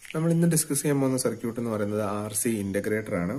നമ്മൾ ഇന്ന് ഡിസ്കസ് ചെയ്യാൻ പോകുന്ന സർക്യൂട്ട് എന്ന് പറയുന്നത് ആർ സി ഇന്റഗ്രേറ്റർ ആണ്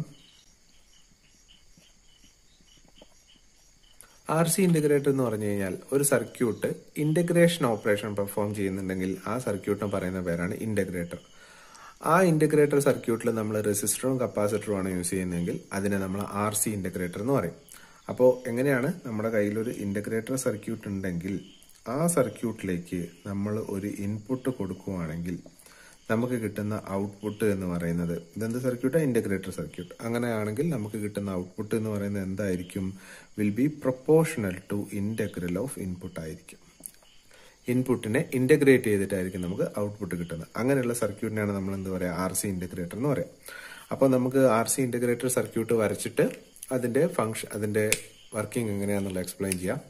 ആർ സി ഇന്റഗ്രേറ്റർ എന്ന് പറഞ്ഞു കഴിഞ്ഞാൽ ഒരു സർക്യൂട്ട് ഇന്റഗ്രേഷൻ ഓപ്പറേഷൻ പെർഫോം ചെയ്യുന്നുണ്ടെങ്കിൽ ആ സർക്യൂട്ടിന് പറയുന്ന പേരാണ് ഇന്റഗ്രേറ്റർ ആ ഇന്റഗ്രേറ്റർ സർക്യൂട്ടിൽ നമ്മൾ റെസിസ്റ്ററും കപ്പാസിറ്ററും ആണ് യൂസ് ചെയ്യുന്നതെങ്കിൽ അതിനെ നമ്മൾ ആർ സി ഇന്റഗ്രേറ്റർ എന്ന് പറയും അപ്പോൾ എങ്ങനെയാണ് നമ്മുടെ കയ്യിലൊരു ഇന്റഗ്രേറ്റർ സർക്യൂട്ട് ഉണ്ടെങ്കിൽ ആ സർക്യൂട്ടിലേക്ക് നമ്മൾ ഒരു ഇൻപുട്ട് കൊടുക്കുകയാണെങ്കിൽ നമുക്ക് കിട്ടുന്ന ഔട്ട്പുട്ട് എന്ന് പറയുന്നത് ഇതെന്ത് സർക്യൂട്ട് ഇന്റഗ്രേറ്റർ സർക്യൂട്ട് അങ്ങനെയാണെങ്കിൽ നമുക്ക് കിട്ടുന്ന ഔട്ട്പുട്ട് എന്ന് പറയുന്നത് എന്തായിരിക്കും will be proportional to integral of input ആയിരിക്കും ഇൻപുട്ടിനെ ഇന്റഗ്രേറ്റ് ചെയ്തിട്ടായിരിക്കും നമുക്ക് ഔട്ട്പുട്ട് കിട്ടുന്നത് അങ്ങനെയുള്ള സർക്യൂട്ടിനാണ് നമ്മൾ എന്ത് പറയുക ആർ സി ഇന്റഗ്രേറ്റർ എന്ന് പറയാം അപ്പോൾ നമുക്ക് ആർ സി ഇന്റഗ്രേറ്റർ സർക്യൂട്ട് വരച്ചിട്ട് അതിന്റെ ഫംഗ്ഷൻ അതിന്റെ വർക്കിംഗ് എങ്ങനെയാണെന്നുള്ള എക്സ്പ്ലെയിൻ ചെയ്യാം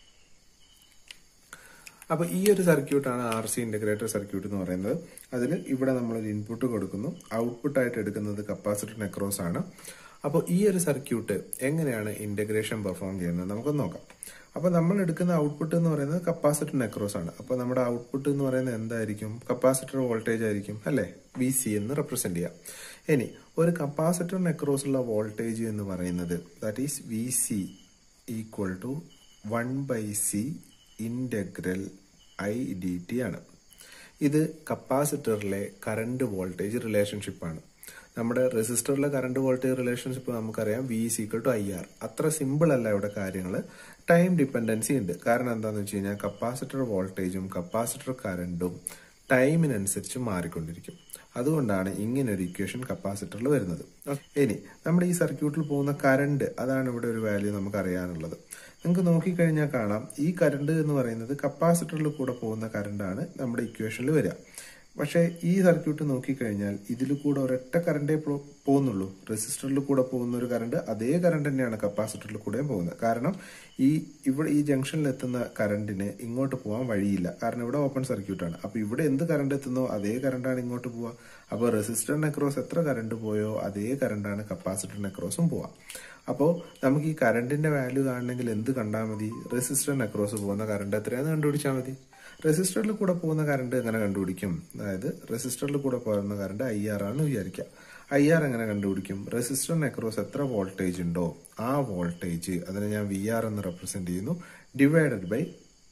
അപ്പോൾ ഈ ഒരു സർക്യൂട്ടാണ് ആർ സി ഇന്റഗ്രേറ്റർ സർക്യൂട്ട് എന്ന് പറയുന്നത് അതിൽ ഇവിടെ നമ്മൾ ഒരു ഇൻപുട്ട് കൊടുക്കുന്നു ഔട്ട്പുട്ട് ആയിട്ട് എടുക്കുന്നത് കപ്പാസിറ്റർ നെക്രോസ് ആണ് അപ്പോൾ ഈ ഒരു സർക്യൂട്ട് എങ്ങനെയാണ് ഇന്റഗ്രേഷൻ പെർഫോം ചെയ്യുന്നത് നമുക്കൊന്ന് നോക്കാം അപ്പോൾ നമ്മൾ എടുക്കുന്ന ഔട്ട്പുട്ട് എന്ന് പറയുന്നത് കപ്പാസിറ്റർ നെക്രോസ് ആണ് അപ്പോൾ നമ്മുടെ ഔട്ട്പുട്ട് എന്ന് പറയുന്നത് എന്തായിരിക്കും കപ്പാസിറ്റർ വോൾട്ടേജ് ആയിരിക്കും അല്ലേ വി സി എന്ന് റെപ്രസെന്റ് ചെയ്യാം ഇനി ഒരു കപ്പാസിറ്റർ നെക്രോസുള്ള വോൾട്ടേജ് എന്ന് പറയുന്നത് that is V C equal to one by C integral I D T ആണ് ഇത് കപ്പാസിറ്ററിലെ കറണ്ട് വോൾട്ടേജ് റിലേഷൻഷിപ്പ് ആണ് നമ്മുടെ റെസിസ്റ്ററിലെ കറണ്ട് വോൾട്ടേജ് റിലേഷൻഷിപ്പ് നമുക്കറിയാം V is equal to I R അത്ര സിമ്പിൾ അല്ല ഇവിടെ കാര്യങ്ങൾ ടൈം ഡിപ്പെൻഡൻസി ഉണ്ട് കാരണം എന്താണെന്ന് വെച്ച് കഴിഞ്ഞാൽ കപ്പാസിറ്റർ വോൾട്ടേജും കപ്പാസിറ്റർ കറണ്ടും ടൈമിനനുസരിച്ച് മാറിക്കൊണ്ടിരിക്കും അതുകൊണ്ടാണ് ഇങ്ങനെ ഒരു ഇക്വേഷൻ കപ്പാസിറ്ററിൽ വരുന്നത് ഇനി നമ്മുടെ ഈ സർക്യൂട്ടിൽ പോകുന്ന കറണ്ട് അതാണ് ഇവിടെ ഒരു വാല്യൂ നമുക്ക് അറിയാനുള്ളത് നിങ്ങൾക്ക് നോക്കിക്കഴിഞ്ഞാൽ കാണാം ഈ കറണ്ട് എന്ന് പറയുന്നത് കപ്പാസിറ്ററിൽ കൂടെ പോകുന്ന കറണ്ടാണ് നമ്മുടെ ഇക്വേഷനിൽ വരിക പക്ഷേ ഈ സർക്യൂട്ട് നോക്കിക്കഴിഞ്ഞാൽ ഇതിൽ കൂടെ ഒരൊറ്റ കറണ്ടേ പോകുന്നുള്ളൂ റെസിസ്റ്ററിൽ കൂടെ പോകുന്ന ഒരു കറണ്ട് അതേ കറണ്ട് തന്നെയാണ് കപ്പാസിറ്ററിൽ കൂടെയും പോകുന്നത് കാരണം ഈ ഇവിടെ ഈ ജംഗ്ഷനിൽ എത്തുന്ന കറണ്ടിന് ഇങ്ങോട്ട് പോകാൻ വഴിയില്ല കാരണം ഇവിടെ ഓപ്പൺ സർക്യൂട്ടാണ് അപ്പൊ ഇവിടെ എന്ത് കറണ്ട് എത്തുന്നോ അതേ കറണ്ടാണ് ഇങ്ങോട്ട് പോവുക അപ്പോൾ റെസിസ്റ്ററിന് അക്രോസ് എത്ര കറണ്ട് പോയോ അതേ കറണ്ടാണ് കപ്പാസിറ്ററിന് അക്രോസും പോവുക അപ്പോൾ നമുക്ക് ഈ കറണ്ടിന്റെ വാല്യൂ കാണണമെങ്കിൽ എന്ത് കണ്ടാൽ മതി റെസിസ്റ്ററിന് അക്രോസ് പോകുന്ന കറണ്ട് എത്രയാണെന്ന് കണ്ടുപിടിച്ചാൽ മതി റെസിസ്റ്ററിൽ കൂടെ പോകുന്ന കറണ്ട് എങ്ങനെ കണ്ടുപിടിക്കും അതായത് റെസിസ്റ്ററിൽ കൂടെ പോകുന്ന കറണ്ട് ഐ ആർ ആണെന്ന് വിചാരിക്കുക ഐ ആർ എങ്ങനെ കണ്ടുപിടിക്കും റെസിസ്റ്ററിന് അക്രോസ് എത്ര വോൾട്ടേജ് ഉണ്ടോ ആ വോൾട്ടേജ് അതിനെ ഞാൻ വി ആർ എന്ന് റെപ്രസെന്റ് ചെയ്യുന്നു ഡിവൈഡഡ് ബൈ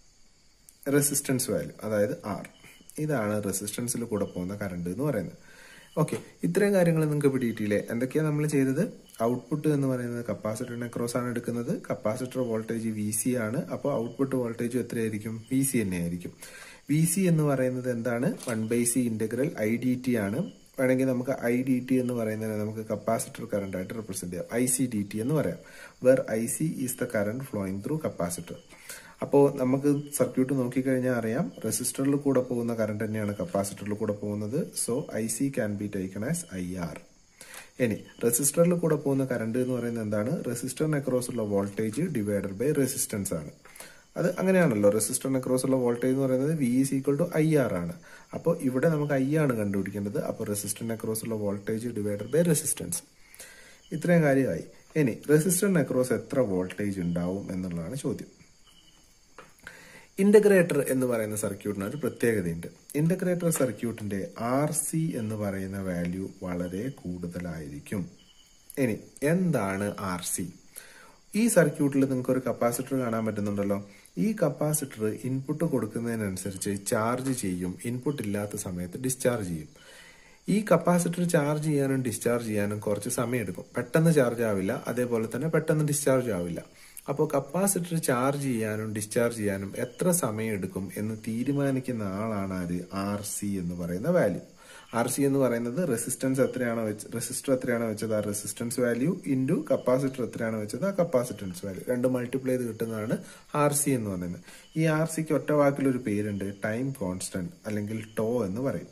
റെസിസ്റ്റൻസ് വാല്യൂ അതായത് ആർ ഇതാണ് റെസിസ്റ്റൻസിൽ കൂടെ പോകുന്ന കറണ്ട് എന്ന് പറയുന്നത് ഓക്കെ ഇത്രയും കാര്യങ്ങൾ നിങ്ങൾക്ക് പിടിയിട്ടില്ലേ എന്തൊക്കെയാണ് നമ്മൾ ചെയ്തത് ഔട്ട്പുട്ട് എന്ന് പറയുന്നത് കപ്പാസിറ്ററിനെ ക്രോസ് ആണ് എടുക്കുന്നത് കപ്പാസിറ്റർ വോൾട്ടേജ് വി സി ആണ് അപ്പോൾ ഔട്ട്പുട്ട് വോൾട്ടേജ് എത്രയായിരിക്കും വി സി തന്നെ ആയിരിക്കും വി സി എന്ന് പറയുന്നത് എന്താണ് one by C integral I D T ആണ് വേണമെങ്കിൽ നമുക്ക് ഐ ഡി ടി എന്ന് പറയുന്നത് നമുക്ക് കപ്പാസിറ്റർ കറണ്ട് ആയിട്ട് റെപ്രസെന്റ് ചെയ്യാം ഐ സി ഡി ടി എന്ന് പറയാം where I C is the current flowing through capacitor അപ്പോൾ നമുക്ക് സർക്യൂട്ട് നോക്കിക്കഴിഞ്ഞാൽ അറിയാം റെസിസ്റ്ററിൽ കൂടെ പോകുന്ന കറണ്ട് തന്നെയാണ് കപ്പാസിറ്ററിൽ കൂടെ പോകുന്നത് so I C can be taken as I R ഇനി റെസിസ്റ്ററിൽ കൂടെ പോകുന്ന കറണ്ട് എന്ന് പറയുന്നത് എന്താണ് റെസിസ്റ്ററിന് അക്രോസ് ഉള്ള വോൾട്ടേജ് ഡിവൈഡഡ് ബൈ റെസിസ്റ്റൻസ് ആണ് അത് അങ്ങനെയാണല്ലോ റെസിസ്റ്ററിന് അക്രോസ് ഉള്ള വോൾട്ടേജ് എന്ന് പറയുന്നത് V is equal to I R ആണ് അപ്പോൾ ഇവിടെ നമുക്ക് ഐ ആണ് കണ്ടുപിടിക്കേണ്ടത് അപ്പോൾ റെസിസ്റ്ററിന് അക്രോസ് ഉള്ള വോൾട്ടേജ് ഡിവൈഡഡ് ബൈ റെസിസ്റ്റൻസ് ഇത്രയും കാര്യമായി ഇനി റെസിസ്റ്ററിന് അക്രോസ് എത്ര വോൾട്ടേജ് ഉണ്ടാവും എന്നുള്ളതാണ് ചോദ്യം ഇന്റഗ്രേറ്റർ എന്ന് പറയുന്ന സർക്യൂട്ടിന് ഒരു പ്രത്യേകതയുണ്ട് ഇന്റഗ്രേറ്റർ സർക്യൂട്ടിന്റെ ആർ സി എന്ന് പറയുന്ന വാല്യൂ വളരെ കൂടുതലായിരിക്കും ഇനി എന്താണ് ആർ സി ഈ സർക്യൂട്ടിൽ നിങ്ങൾക്ക് ഒരു കപ്പാസിറ്റർ കാണാൻ പറ്റുന്നുണ്ടല്ലോ ഈ കപ്പാസിറ്റർ ഇൻപുട്ട് കൊടുക്കുന്നതിനനുസരിച്ച് ചാർജ് ചെയ്യും ഇൻപുട്ട് ഇല്ലാത്ത സമയത്ത് ഡിസ്ചാർജ് ചെയ്യും ഈ കപ്പാസിറ്റർ ചാർജ് ചെയ്യാനും ഡിസ്ചാർജ് ചെയ്യാനും കുറച്ച് സമയം എടുക്കും പെട്ടെന്ന് ചാർജ് ആവില്ല അതേപോലെ തന്നെ പെട്ടെന്ന് ഡിസ്ചാർജ് ആവില്ല അപ്പോൾ കപ്പാസിറ്റർ ചാർജ് ചെയ്യാനും ഡിസ്ചാർജ് ചെയ്യാനും എത്ര സമയം എടുക്കും എന്ന് തീരുമാനിക്കുന്ന ആളാണ് ആര് ആർ സി എന്ന് പറയുന്ന വാല്യൂ ആർ സി എന്ന് പറയുന്നത് റെസിസ്റ്റൻസ് എത്രയാണോ വെച്ച് റെസിസ്റ്റർ എത്രയാണോ വെച്ചത് ആ റെസിസ്റ്റൻസ് വാല്യൂ ഇൻറ്റു കപ്പാസിറ്റർ എത്രയാണോ വെച്ചത് ആ കപ്പാസിറ്റൻസ് വാല്യൂ രണ്ട് മൾട്ടിപ്ലൈ ചെയ്ത് കിട്ടുന്നതാണ് ആർ സി എന്ന് പറയുന്നത് ഈ ആർ സിക്ക് ഒറ്റ വാക്കിലൊരു പേരുണ്ട് ടൈം കോൺസ്റ്റന്റ് അല്ലെങ്കിൽ ടോ എന്ന് പറയും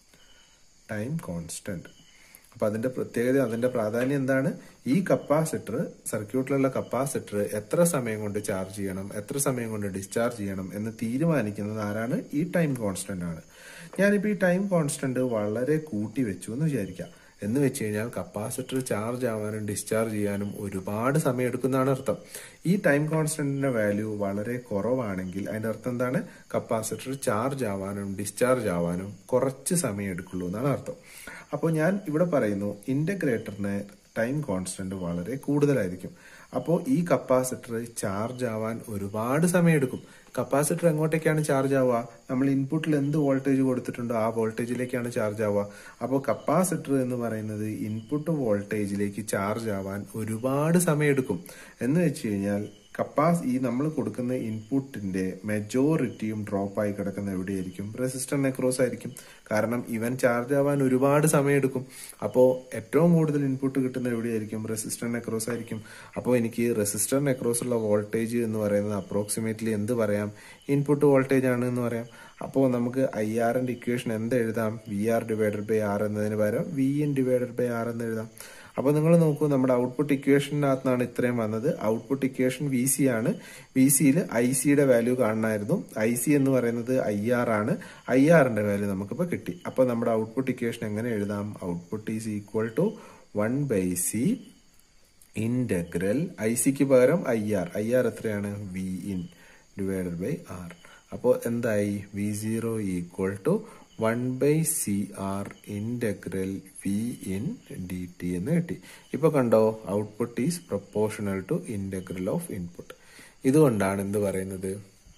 ടൈം കോൺസ്റ്റന്റ് അപ്പൊ അതിന്റെ പ്രത്യേകത അതിന്റെ പ്രാധാന്യം എന്താണ് ഈ കപ്പാസിറ്റർ സർക്യൂട്ടിലുള്ള കപ്പാസിറ്റർ എത്ര സമയം കൊണ്ട് ചാർജ് ചെയ്യണം എത്ര സമയം കൊണ്ട് ഡിസ്ചാർജ് ചെയ്യണം എന്ന് തീരുമാനിക്കുന്നത് ആരാണ് ഈ ടൈം കോൺസ്റ്റന്റ് ആണ് ഞാനിപ്പോൾ ഈ ടൈം കോൺസ്റ്റന്റ് വളരെ കൂട്ടി വെച്ചു എന്ന് വിചാരിക്കാം എന്ന് വെച്ച് കഴിഞ്ഞാൽ കപ്പാസിറ്റർ ചാർജ് ആവാനും ഡിസ്ചാർജ് ചെയ്യാനും ഒരുപാട് സമയം എടുക്കുന്നതാണ് അർത്ഥം ഈ ടൈം കോൺസ്റ്റന്റിന്റെ വാല്യൂ വളരെ കുറവാണെങ്കിൽ അതിന്റെ അർത്ഥം എന്താണ് കപ്പാസിറ്റർ ചാർജ് ആവാനും ഡിസ്ചാർജ് ആവാനും കുറച്ച് സമയം എടുക്കുള്ളൂ എന്നാണ് അർത്ഥം അപ്പോൾ ഞാൻ ഇവിടെ പറയുന്നു ഇന്റഗ്രേറ്ററിന് ടൈം കോൺസ്റ്റന്റ് വളരെ കൂടുതലായിരിക്കും അപ്പോൾ ഈ കപ്പാസിറ്റർ ചാർജ് ആവാൻ ഒരുപാട് സമയമെടുക്കും കപ്പാസിറ്റർ എങ്ങോട്ടേക്കാണ് ചാർജ് ആവുക നമ്മൾ ഇൻപുട്ടിൽ എന്ത് വോൾട്ടേജ് കൊടുത്തിട്ടുണ്ടോ ആ വോൾട്ടേജിലേക്കാണ് ചാർജ് ആവുക അപ്പോൾ കപ്പാസിറ്റർ എന്ന് പറയുന്നത് ഇൻപുട്ട് വോൾട്ടേജിലേക്ക് ചാർജ് ആവാൻ ഒരുപാട് സമയമെടുക്കും എന്ന് വെച്ച് കഴിഞ്ഞാൽ കപ്പാസ് ഈ നമ്മൾ കൊടുക്കുന്ന ഇൻപുട്ടിന്റെ മെജോറിറ്റിയും ഡ്രോപ്പ് ആയി കിടക്കുന്ന എവിടെയായിരിക്കും റെസിസ്റ്റർ നെക്രോസ് ആയിരിക്കും കാരണം ഇവൻ ചാർജ് ആവാൻ ഒരുപാട് സമയമെടുക്കും അപ്പോൾ ഏറ്റവും കൂടുതൽ ഇൻപുട്ട് കിട്ടുന്ന എവിടെയായിരിക്കും റെസിസ്റ്റർ നെക്രോസ് ആയിരിക്കും അപ്പോൾ എനിക്ക് റെസിസ്റ്റർ നെക്രോസ് ഉള്ള വോൾട്ടേജ് എന്ന് പറയുന്നത് അപ്രോക്സിമേറ്റ്ലി എന്ത് പറയാം ഇൻപുട്ട് വോൾട്ടേജ് ആണ് എന്ന് പറയാം അപ്പോൾ നമുക്ക് ഐ ആറിന്റെ ഇക്വേഷൻ എന്ത് എഴുതാം V R divided by R എന്നതിന് പകരം V N divided by R എന്ന് എഴുതാം അപ്പോൾ നിങ്ങൾ നോക്കൂ നമ്മുടെ ഔട്ട്പുട്ട് ഇക്വേഷനകത്താണ് ഇത്രയും വന്നത് ഔട്ട്പുട്ട് ഇക്വേഷൻ വി സി ആണ് വി സിയിൽ ഐ സിയുടെ വാല്യൂ കാണണമായിരുന്നു ഐ സി എന്ന് പറയുന്നത് ഐ ആർ ആണ് ഐ ആറിന്റെ വാല്യൂ നമുക്കിപ്പോൾ കിട്ടി അപ്പോൾ നമ്മുടെ ഔട്ട്പുട്ട് ഇക്വേഷൻ എങ്ങനെ എഴുതാം output is equal to one by C integral I സിക്ക് പകരം ഐ ആർ ഐ ആർ എത്രയാണ് V in divided by R അപ്പോൾ എന്തായി V zero equal to one by C R integral V in D T എന്ന് കിട്ടി ഇപ്പൊ കണ്ടോ output is proportional to integral of input ഇതുകൊണ്ടാണ് എന്ത് പറയുന്നത്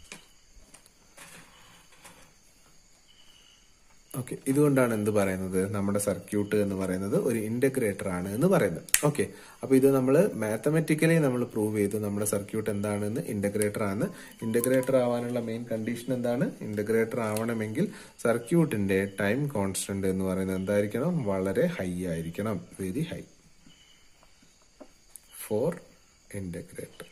ഓക്കെ ഇതുകൊണ്ടാണ് എന്ത് പറയുന്നത് നമ്മുടെ സർക്യൂട്ട് എന്ന് പറയുന്നത് ഒരു ഇന്റഗ്രേറ്റർ ആണ് എന്ന് പറയുന്നത് ഓക്കെ അപ്പൊ ഇത് നമ്മൾ മാത്തമെറ്റിക്കലി നമ്മൾ പ്രൂവ് ചെയ്തു നമ്മുടെ സർക്യൂട്ട് എന്താണെന്ന് ഇന്റഗ്രേറ്റർ ആണ് ഇന്റഗ്രേറ്റർ ആവാനുള്ള മെയിൻ കണ്ടീഷൻ എന്താണ് ഇന്റഗ്രേറ്റർ ആവണമെങ്കിൽ സർക്യൂട്ടിന്റെ ടൈം കോൺസ്റ്റന്റ് എന്ന് പറയുന്നത് എന്തായിരിക്കണം വളരെ ഹൈ ആയിരിക്കണം very high for integrator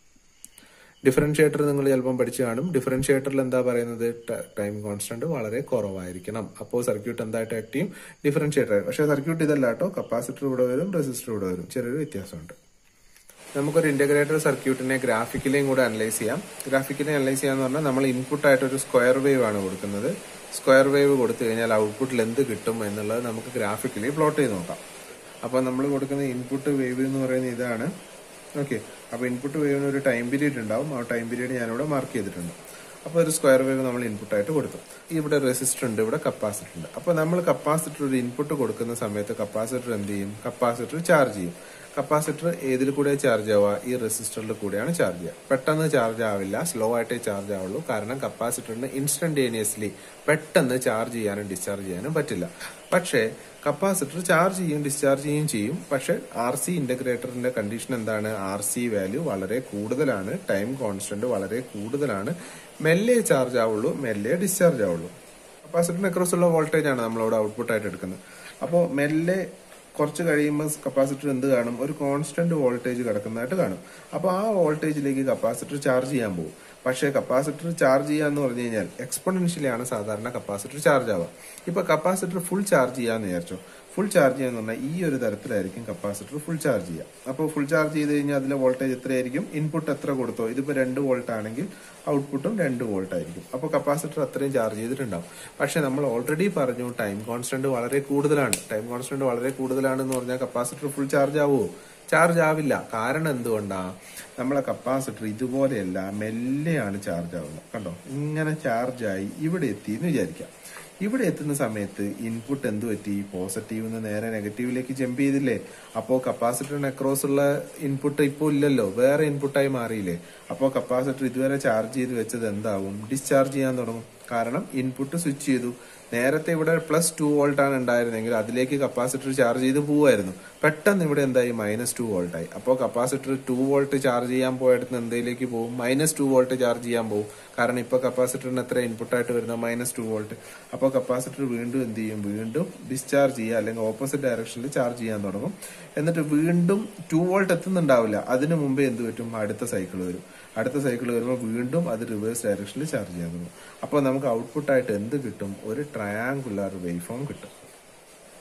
differentiator നിങ്ങൾ ചിലപ്പം പഠിച്ചു കാണും ഡിഫറൻഷിയേറ്ററിൽ എന്താ പറയുന്നത് ടൈം കോൺസ്റ്റന്റ് വളരെ കുറവായിരിക്കണം അപ്പോൾ സർക്യൂട്ട് എന്തായിട്ട് ആക്ട് ചെയ്യും ഡിഫറൻഷിയേറ്റർ പക്ഷേ സർക്യൂട്ട് ഇതല്ല കേട്ടോ കപ്പാസിറ്റർ ഇവിടെ വരും റെസിസ്റ്റർ ഇവിടെ വരും ചെറിയൊരു വ്യത്യാസമുണ്ട് നമുക്കൊരു ഇന്റഗ്രേറ്റർ സർക്യൂട്ടിനെ ഗ്രാഫിക്കലിയും കൂടെ അനലൈസ് ചെയ്യാം ഗ്രാഫിക്കലി അനലൈസ് ചെയ്യാന്ന് പറഞ്ഞാൽ നമ്മൾ ഇൻപുട്ട് ആയിട്ട് ഒരു സ്ക്വയർ വേവ് ആണ് കൊടുക്കുന്നത് സ്ക്വയർ വേവ് കൊടുത്തു കഴിഞ്ഞാൽ ഔട്ട്പുട്ടിൽ എന്ത് കിട്ടും എന്നുള്ളത് നമുക്ക് ഗ്രാഫിക്കലി പ്ലോട്ട് ചെയ്ത് നോക്കാം അപ്പോൾ നമ്മൾ കൊടുക്കുന്ന ഇൻപുട്ട് വേവ് എന്ന് പറയുന്നത് ഇതാണ് ഓക്കെ അപ്പോൾ ഇൻപുട്ട് വേവിന് ഒരു ടൈം പീരീഡ് ഉണ്ടാവും ആ ടൈം പീരീഡ് ഞാനിവിടെ മാർക്ക് ചെയ്തിട്ടുണ്ട് അപ്പോൾ ഒരു സ്ക്വയർ വേവ് നമ്മൾ ഇൻപുട്ട് ആയിട്ട് കൊടുത്തു ഇവിടെ റെസിസ്റ്റർ ഉണ്ട് ഇവിടെ കപ്പാസിറ്റർ ഉണ്ട് അപ്പോൾ നമ്മൾ കപ്പാസിറ്റർ ഒരു ഇൻപുട്ട് കൊടുക്കുന്ന സമയത്ത് കപ്പാസിറ്റർ എന്ത് ചെയ്യും കപ്പാസിറ്റർ ചാർജ് ചെയ്യും കപ്പാസിറ്റർ ഏതിൽ കൂടെ ചാർജ് ആവുക ഈ റെസിസ്റ്ററിൽ കൂടെയാണ് ചാർജ് ചെയ്യുക പെട്ടെന്ന് ചാർജ് ആവില്ല സ്ലോ ആയിട്ടേ ചാർജ് ആവുള്ളൂ കാരണം കപ്പാസിറ്ററിന് ഇൻസ്റ്റന്റേനിയസ്ലി പെട്ടെന്ന് ചാർജ് ചെയ്യാനും ഡിസ്ചാർജ് ചെയ്യാനും പറ്റില്ല പക്ഷേ കപ്പാസിറ്റർ ചാർജ് ചെയ്യും ഡിസ്ചാർജ് ചെയ്യുകയും ചെയ്യും പക്ഷെ ആർ സി ഇന്റഗ്രേറ്ററിന്റെ കണ്ടീഷൻ എന്താണ് ആർ സി വാല്യൂ വളരെ കൂടുതലാണ് ടൈം കോൺസ്റ്റന്റ് വളരെ കൂടുതലാണ് മെല്ലെ ചാർജ് ആവുള്ളൂ മെല്ലെ ഡിസ്ചാർജ് ആവുള്ളൂ കപ്പാസിറ്ററിന് അക്രോസ് ഉള്ള വോൾട്ടേജ് ആണ് നമ്മളവിടെ ഔട്ട്പുട്ട് ആയിട്ട് എടുക്കുന്നത് അപ്പോൾ മെല്ലെ കുറച്ച് കഴിയുമ്പോൾ കപ്പാസിറ്റർ എന്ത് കാണും ഒരു കോൺസ്റ്റന്റ് വോൾട്ടേജ് കിടക്കുന്നതായിട്ട് കാണും അപ്പോൾ ആ വോൾട്ടേജിലേക്ക് കപ്പാസിറ്റർ ചാർജ് ചെയ്യാൻ പോകും പക്ഷേ കപ്പാസിറ്റർ ചാർജ് ചെയ്യാന്ന് പറഞ്ഞു കഴിഞ്ഞാൽ എക്സ്പൊണൻഷ്യലി ആണ് സാധാരണ കപ്പാസിറ്റർ ചാർജ് ആവുക ഇപ്പൊ കപ്പാസിറ്റർ ഫുൾ ചാർജ് ചെയ്യാന്ന് വിചാരിച്ചോ ഫുൾ ചാർജ് ചെയ്യാന്ന് പറഞ്ഞാൽ ഈ ഒരു തരത്തിലായിരിക്കും കപ്പാസിറ്റർ ഫുൾ ചാർജ് ചെയ്യുക അപ്പോൾ ഫുൾ ചാർജ് ചെയ്ത് കഴിഞ്ഞാൽ അതിലെ വോൾട്ടേജ് എത്രയായിരിക്കും ഇൻപുട്ട് എത്ര കൊടുത്തോ ഇതിപ്പോൾ രണ്ട് വോൾട്ട് ആണെങ്കിൽ ഔട്ട്പുട്ടും രണ്ട് വോൾട്ട് ആയിരിക്കും അപ്പോൾ കപ്പാസിറ്റർ അത്രയും ചാർജ് ചെയ്തിട്ടുണ്ടാവും പക്ഷെ നമ്മൾ ഓൾറെഡി പറഞ്ഞു ടൈം കോൺസ്റ്റന്റ് വളരെ കൂടുതലാണ് ടൈം കോൺസ്റ്റന്റ് വളരെ കൂടുതലാണെന്ന് പറഞ്ഞാൽ കപ്പാസിറ്റർ ഫുൾ ചാർജ് ആവുമോ ചാർജ് ആവില്ല കാരണം എന്തുകൊണ്ടാ നമ്മളെ കപ്പാസിറ്റർ ഇതുപോലെയല്ല മെല്ലെയാണ് ചാർജ് ആവുന്നത് കണ്ടോ ഇങ്ങനെ ചാർജായി ഇവിടെ എത്തി എന്ന് വിചാരിക്കാം ഇവിടെ എത്തുന്ന സമയത്ത് ഇൻപുട്ട് എന്ത് പറ്റി പോസിറ്റീവ് നിന്ന് നേരെ നെഗറ്റീവിലേക്ക് ജമ്പ് ചെയ്തില്ലേ അപ്പോൾ കപ്പാസിറ്ററിന് അക്രോസ് ഉള്ള ഇൻപുട്ട് ഇപ്പോൾ ഇല്ലല്ലോ വേറെ ഇൻപുട്ടായി മാറിയില്ലേ അപ്പോൾ കപ്പാസിറ്റർ ഇതുവരെ ചാർജ് ചെയ്ത് വെച്ചത് എന്താവും ഡിസ്ചാർജ് ചെയ്യാൻ തുടങ്ങും കാരണം ഇൻപുട്ട് സ്വിച്ച് ചെയ്തു നേരത്തെ ഇവിടെ പ്ലസ് ടു വോൾട്ട് ആണ് ഉണ്ടായിരുന്നെങ്കിൽ അതിലേക്ക് കപ്പാസിറ്റർ ചാർജ് ചെയ്ത് പോവായിരുന്നു പെട്ടെന്ന് ഇവിടെ എന്തായി മൈനസ് ടു വോൾട്ട് ആയി അപ്പോൾ കപ്പാസിറ്റർ ടു വോൾട്ട് ചാർജ് ചെയ്യാൻ പോയടുത്ത് എന്തേലേക്ക് പോകും മൈനസ് ടു വോൾട്ട് ചാർജ് ചെയ്യാൻ പോകും കാരണം ഇപ്പൊ കപ്പാസിറ്ററിന് എത്ര ഇൻപുട്ട് ആയിട്ട് വരുന്നത് മൈനസ് ടു വോൾട്ട് അപ്പോൾ കപ്പാസിറ്റർ വീണ്ടും എന്ത് ചെയ്യും വീണ്ടും ഡിസ്ചാർജ് ചെയ്യുക അല്ലെങ്കിൽ ഓപ്പോസിറ്റ് ഡയറക്ഷനിൽ ചാർജ് ചെയ്യാൻ തുടങ്ങും എന്നിട്ട് വീണ്ടും ടു വോൾട്ട് എത്തുന്നുണ്ടാവില്ല അതിനു മുമ്പേ എന്ത് പറ്റും അടുത്ത സൈക്കിൾ വരും അടുത്ത സൈക്കിൾ വരുമ്പോൾ വീണ്ടും അത് റിവേഴ്സ് ഡയറക്ഷനിൽ ചാർജ് ചെയ്യാൻ തുടങ്ങും അപ്പോൾ നമുക്ക് ഔട്ട്പുട്ട് ആയിട്ട് എന്ത് കിട്ടും ഒരു ട്രയാങ്കുലർ വേവ് ഫോം കിട്ടും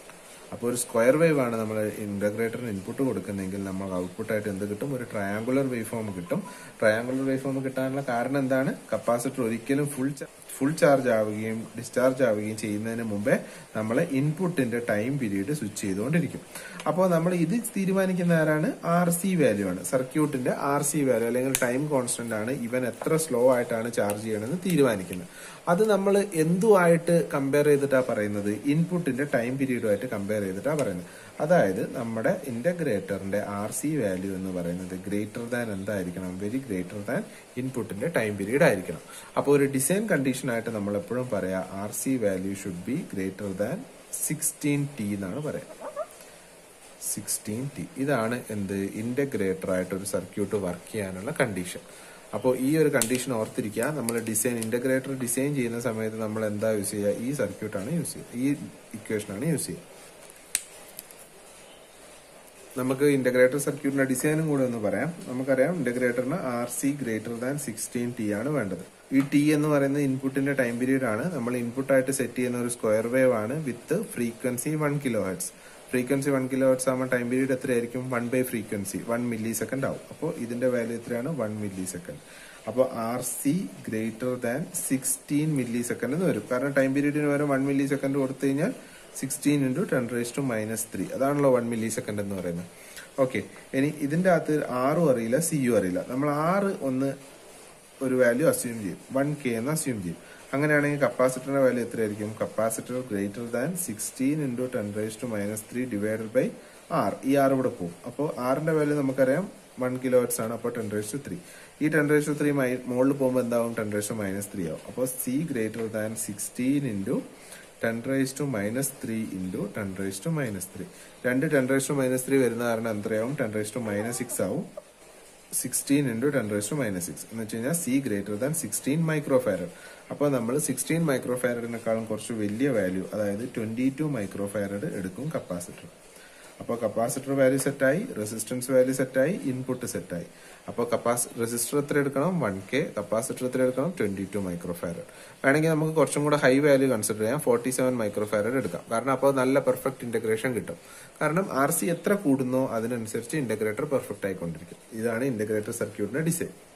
അപ്പോൾ ഒരു സ്ക്വയർ വേവ് ആണ് നമ്മൾ ഇന്റഗ്രേറ്ററിന് ഇൻപുട്ട് കൊടുക്കുന്നതെങ്കിൽ നമ്മൾ ഔട്ട്പുട്ട് ആയിട്ട് എന്ത് കിട്ടും ഒരു ട്രയാങ്കുലർ വേവ് ഫോം കിട്ടും ട്രയാങ്കുലർ വേവ് ഫോം കിട്ടാനുള്ള കാരണം എന്താണ് കപ്പാസിറ്റർ ഒരിക്കലും ഫുൾ ഫുൾ ചാർജ് ആവുകയും ഡിസ്ചാർജ് ആവുകയും ചെയ്യുന്നതിന് മുമ്പേ നമ്മൾ ഇൻപുട്ടിന്റെ ടൈം പീരീഡ് സ്വിച്ച് ചെയ്തുകൊണ്ടിരിക്കും അപ്പോൾ നമ്മൾ ഇത് തീരുമാനിക്കുന്ന ആരാണ് ആർ സി വാല്യൂ ആണ് സർക്യൂട്ടിന്റെ ആർ സി വാല്യൂ അല്ലെങ്കിൽ ടൈം കോൺസ്റ്റന്റ് ആണ് ഇവൻ എത്ര സ്ലോ ആയിട്ടാണ് ചാർജ് ചെയ്യണമെന്ന് തീരുമാനിക്കുന്നത് അത് നമ്മൾ എന്തുമായിട്ട് കമ്പയർ ചെയ്തിട്ടാ പറയുന്നത് ഇൻപുട്ടിന്റെ ടൈം പീരീഡുമായിട്ട് കമ്പയർ ചെയ്തിട്ടാ പറയുന്നത് അതായത് നമ്മുടെ ഇന്റഗ്രേറ്ററിന്റെ ആർ സി വാല്യൂ എന്ന് പറയുന്നത് ഗ്രേറ്റർ ദാൻ എന്തായിരിക്കണം വെരി ഗ്രേറ്റർ ദാൻ ഇൻപുട്ടിന്റെ ടൈം പീരീഡ് ആയിരിക്കണം അപ്പോൾ ഒരു ഡിസൈൻ കണ്ടീഷൻ ആയിട്ട് നമ്മൾ എപ്പോഴും പറയാ R C value should be greater than sixteen T എന്നാണ് പറയാം സിക്സ്റ്റീൻ ടി ഇതാണ് എന്ത് ഇന്റഗ്രേറ്റർ ആയിട്ട് ഒരു സർക്യൂട്ട് വർക്ക് ചെയ്യാനുള്ള കണ്ടീഷൻ അപ്പോൾ ഈ ഒരു കണ്ടീഷൻ ഓർത്തിരിക്കുക നമ്മൾ ഡിസൈൻ ഇന്റഗ്രേറ്റർ ഡിസൈൻ ചെയ്യുന്ന സമയത്ത് നമ്മൾ എന്താ യൂസ് ചെയ്യുക ഈ സർക്യൂട്ടാണ് യൂസ് ചെയ്യുക ഈ ഇക്വേഷനാണ് യൂസ് ചെയ്യുക നമുക്ക് ഇന്റഗ്രേറ്റർ സർക്യൂട്ടിന്റെ ഡിസൈനും കൂടെ ഒന്ന് പറയാം നമുക്കറിയാം ഇന്റഗ്രേറ്ററിന് R C greater than sixteen T ആണ് വേണ്ടത് ഈ ടി എന്ന് പറയുന്നത് ഇൻപുട്ടിന്റെ ടൈം പീരീഡ് ആണ് നമ്മൾ ഇൻപുട്ട് ആയിട്ട് സെറ്റ് ചെയ്യുന്ന ഒരു സ്ക്വയർ വേവ് ആണ് with frequency one kilo hertz frequency one kilo hertz ആകുമ്പോൾ ടൈം പീരീഡ് എത്രയായിരിക്കും one by frequency one milli second ആവും അപ്പോൾ ഇതിന്റെ വാല്യൂ എത്രയാണ് വൺ മില്ലി സെക്കൻഡ് അപ്പോൾ R C greater than sixteen milli second എന്ന് വരും കാരണം ടൈം പീരീഡിന് പകരം വൺ മില്ലി സെക്കൻഡ് കൊടുത്തു കഴിഞ്ഞാൽ sixteen into ten raise to minus three അതാണല്ലോ വൺ മില്ലി സെക്കൻഡ് എന്ന് പറയുന്നത് ഓക്കെ ഇനി ഇതിന്റെ അകത്ത് ആറും അറിയില്ല സിയും അറിയില്ല നമ്മൾ ആറ് ഒന്ന് ഒരു വാല്യൂ അസ്യൂം ചെയ്യും വൺ കെ എന്ന് അസ്യൂം ചെയ്യും അങ്ങനെയാണെങ്കിൽ കപ്പാസിറ്ററിന്റെ വാല്യൂ എത്രയായിരിക്കും capacitor greater than sixteen into ten raise to minus three divided by R ഈ ആർ ഇവിടെ പോകും അപ്പോൾ ആറിന്റെ വാല്യൂ നമുക്കറിയാം വൺ കിലോ ഹെർട്സ് ആണ് അപ്പോൾ ടെൻ റേസ് ടു ത്രീ ഈ ടെൻ റേസ് ടു ത്രീ മുകളിൽ പോകുമ്പോൾ എന്താവും ten raise to minus three ആവും അപ്പോൾ C greater than sixteen into ten raise to minus three into ten raise to minus three രണ്ട് ten raise to minus three വരുന്ന കാരണം എത്രയാവും ten raise to minus six ആവും sixteen into ten raise to minus six എന്ന് വെച്ച് കഴിഞ്ഞാൽ C greater than sixteen micro farad അപ്പോൾ നമ്മൾ സിക്സ്റ്റീൻ മൈക്രോ ഫാരഡിനേക്കാളും കുറച്ച് വലിയ വാല്യൂ അതായത് ട്വന്റി ടു മൈക്രോ ഫാരഡ് എടുക്കും കപ്പാസിറ്റർ അപ്പോൾ കപ്പാസിറ്റർ വാല്യൂ സെറ്റായി റെസിസ്റ്റൻസ് വാല്യൂ സെറ്റായി ഇൻപുട്ട് സെറ്റായി അപ്പോൾ കപ്പാസ് റെസിസ്റ്റർ എത്ര എടുക്കണം വൺ കെ കപ്പാസിറ്റർ എത്ര എടുക്കണം ട്വന്റി ടു മൈക്രോ ഫാരഡ് വേണമെങ്കിൽ നമുക്ക് കുറച്ചും കൂടെ ഹൈ വാല്യൂ കൺസിഡർ ചെയ്യാം ഫോർട്ടി സെവൻ മൈക്രോ ഫാരഡ് എടുക്കാം കാരണം അപ്പോൾ നല്ല പെർഫെക്റ്റ് ഇന്റഗ്രേഷൻ കിട്ടും കാരണം ആർ സി എത്ര കൂടുന്നോ അതിനനുസരിച്ച് ഇന്റഗ്രേറ്റർ പെർഫെക്റ്റ് ആയിക്കൊണ്ടിരിക്കും ഇതാണ് ഇന്റഗ്രേറ്റർ സർക്യൂട്ടിന്റെ ഡിസൈൻ